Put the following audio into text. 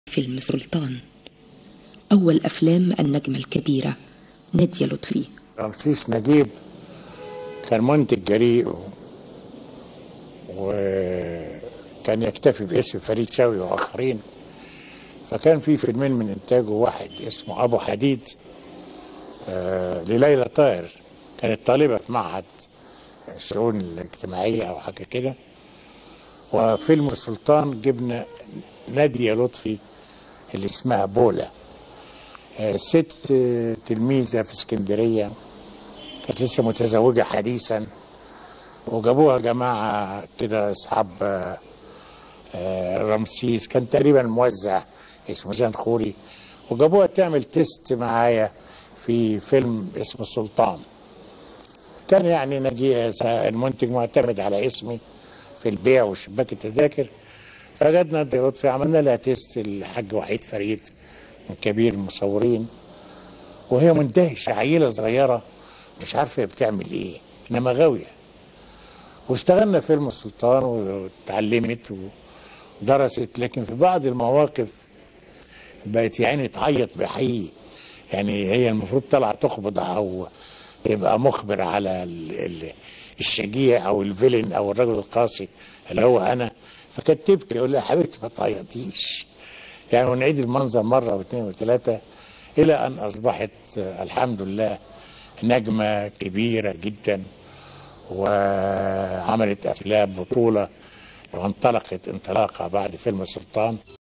فيلم سلطان أول أفلام النجمة الكبيرة نادية لطفي رمسيس نجيب كان منتج جريء و... وكان يكتفي باسم فريد شوقي واخرين فكان في فيلمين من انتاجه واحد اسمه ابو حديد آه لليلى طاهر كانت طالبه في معهد الشؤون الاجتماعيه او حاجه كده وفيلم سلطان جبنا ناديه لطفي اللي اسمها بولا آه ست آه، تلميذه في اسكندريه كانت لسه متزوجه حديثا وجابوها جماعه كده اصحاب آه، آه، رمسيس كان تقريبا موزع اسمه جان خوري وجابوها تعمل تيست معايا في فيلم اسمه السلطان كان يعني نجي المنتج معتمد على اسمي في البيع وشباك التذاكر فجت نادية لطفي عملنا لها تيست الحاج وحيد فريد من كبير المصورين وهي مندهشة عيلة صغيرة مش عارفة هي بتعمل ايه انما غاوية واشتغلنا فيلم السلطان واتعلمت ودرست لكن في بعض المواقف بقت يعني تعيط بحقيقي يعني هي المفروض طالعه تقبض او يبقى مخبر على ال- ال- الشجيع او الفيلن او الرجل القاسي اللي هو انا فكانت تبكي يقول لها حبيبتي ما تعيطيش يعني ونعيد المنظر مره واثنين وثلاثه الى ان اصبحت آه، الحمد لله نجمه كبيره جدا وعملت افلام بطوله وانطلقت انطلاقه بعد فيلم السلطان